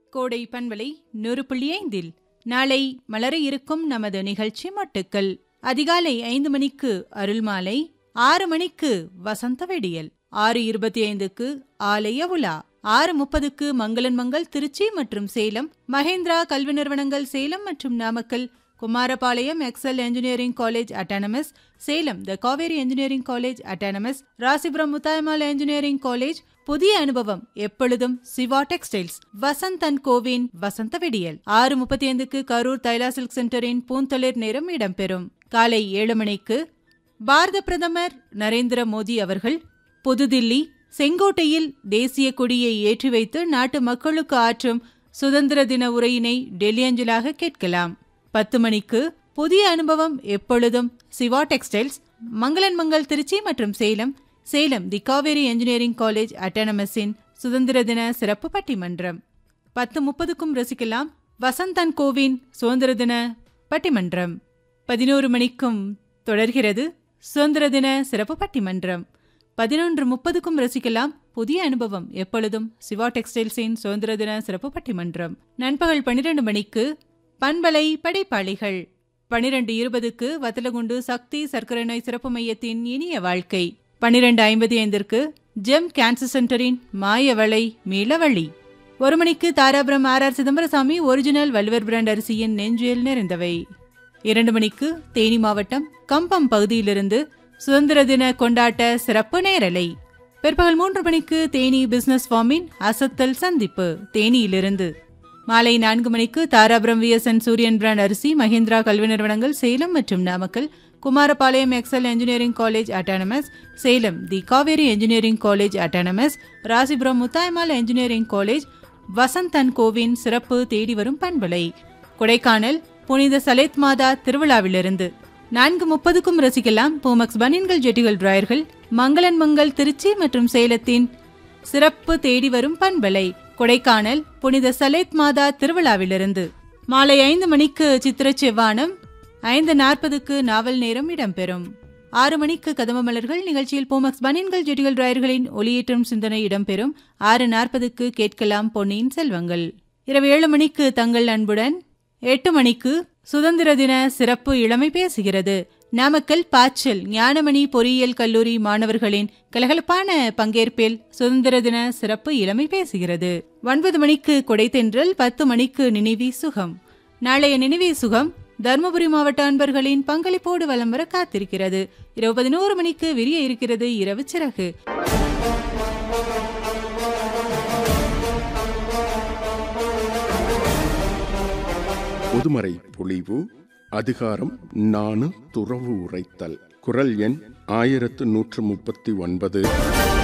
கோடை பண்பலை நூறு புள்ளி ஐந்தில் நாளை மலர இருக்கும் நமது நிகழ்ச்சி மட்டுக்கள் அதிகாலை ஐந்து மணிக்கு அருள்மாலை ஆறு மணிக்கு வசந்த வெடியல் ஆறு இருபத்தி ஐந்துக்கு ஆலய உலா ஆறு முப்பதுக்கு மங்களன் மங்கள் திருச்சி மற்றும் சேலம் மகேந்திரா கல்வி நிறுவனங்கள் சேலம் மற்றும் Namakkal Kumarapalayam Excel engineering college autonomous Salem the Kaveri engineering college autonomous Rasipuram Muthayammal engineering college புதிய அனுபவம் எப்பொழுதும் சிவா டெக்ஸ்டைல்ஸ் வசந்த் அண்ட் கோவின் வசந்த வெடியல் ஆறு முப்பத்தி ஐந்துக்கு கரூர் தைலா சில்க் சென்டரின் பூந்தளிர் நேரம் இடம்பெறும் காலை ஏழு மணிக்கு பாரத பிரதமர் நரேந்திர மோடி அவர்கள் புதுதில்லி செங்கோட்டையில் தேசிய கொடியை ஏற்றி வைத்து நாட்டு மக்களுக்கு ஆற்றும் சுதந்திர தின உரையினை டெல்லி அஞ்சலாக கேட்கலாம் பத்து மணிக்கு புதிய அனுபவம் எப்பொழுதும் சிவா டெக்ஸ்டைல்ஸ் மங்களன் மங்கள் திருச்சி மற்றும் Salem Salem the Kaveri engineering college அட்டானமஸின் சுதந்திர தின சிறப்பு பட்டிமன்றம் பத்து முப்பதுக்கும் ரசிக்கலாம் வசந்தன் கோவின் சுதந்திர தின பட்டிமன்றம் பதினோரு மணிக்கும் தொடர்கிறது சுதந்திர தின சிறப்பு பட்டிமன்றம் பதினொன்று முப்பதுக்கும் ரசிக்கலாம் புதிய அனுபவம் எப்பொழுதும் சிவா டெக்ஸ்டைல்ஸின் சுதந்திர தின சிறப்பு பட்டிமன்றம் நண்பகல் பன்னிரண்டு மணிக்கு பண்பலை படைப்பாளிகள் பனிரெண்டு இருபதுக்கு வத்தலகுண்டு சக்தி சர்க்கரை நோய் சிறப்பு மையத்தின் இனிய வாழ்க்கை பனிரெண்டு ஐம்பத்தி ஐந்திற்கு ஜெம் கேன்சர் சென்டரின் மாயவளை மீளவழி ஒரு மணிக்கு Dharapuram R R Chidambarasamy original Valluvar brand அரிசியின் நெஞ்சில் நிறைந்தவை இரண்டு மணிக்கு தேனி மாவட்டம் கம்பம் பகுதியிலிருந்து சுதந்திர தின கொண்டாட்ட சிறப்பு நேரலை பிற்பகல் மூன்று மணிக்கு தேனி பிசினஸ் ஃபார்மின் அசத்தல் சந்திப்பு தேனியிலிருந்து மாலை நான்கு மணிக்கு தாராபுரம் விஎஸ்என் சூரியன் பிராண்ட் அரிசி மஹிந்திரா கல்வி நிறுவனங்கள் சேலம் மற்றும் Namakkal Kumarapalayam Excel engineering college autonomous Salem the Kaveri engineering college autonomous Rasipuram Muthayammal engineering college Vasanth and கோவின் சிறப்பு தேடி வரும் பண்பலை கொடைக்கானல் புனித சலேத் மாதா திருவிழாவிலிருந்து நான்கு முப்பதுக்கும் ரசிக்கலாம் பூமக்ஸ் பனியன்கள் ஜெட்டிகள் டிராயர்கள் மங்களன் மங்கள் திருச்சி மற்றும் சேலத்தின் சிறப்பு தேடி வரும் பண்பலை கொடைக்கானல் புனித சலேத் மாதா திருவிழாவிலிருந்து மாலை ஐந்து மணிக்கு சித்திர செவ்வானம் ஐந்து நாற்பதுக்கு நாவல் நேரம் இடம்பெறும் ஆறு மணிக்கு கதம்ப மலர்கள் நிகழ்ச்சியில் போமக்ஸ் பனியன்கள் ஜெட்டிகள் டிராயர்களின் ஒளியேற்றும் சிந்தனை இடம்பெறும் ஆறு நாற்பதுக்கு கேட்கலாம் பொன்னியின் செல்வங்கள் இரவு ஏழு மணிக்கு தங்கள் அன்புடன் எட்டு மணிக்கு சுதந்திர தின சிறப்பு இளமை பேசுகிறது நாமக்கல் பாச்சல் ஞானமணி பொறியியல் கல்லூரி மாணவர்களின் கலகலப்பான பங்கேற்பில் சுதந்திர தின சிறப்பு இளமை பேசுகிறது ஒன்பது மணிக்கு கொடைத்தென்றல் பத்து மணிக்கு நினைவி சுகம் நாளைய நினைவி சுகம் தருமபுரி மாவட்ட அன்பர்களின் பங்களிப்போடு வலம் வர காத்திருக்கிறது இரவு பதினோரு மணிக்கு விரிய இருக்கிறது இரவு சிறகு பொதுமறை பொழிவு அதிகாரம் நாணு துறவு உரைத்தல் குரல் எண் ஆயிரத்து நூற்று முப்பத்தி ஒன்பது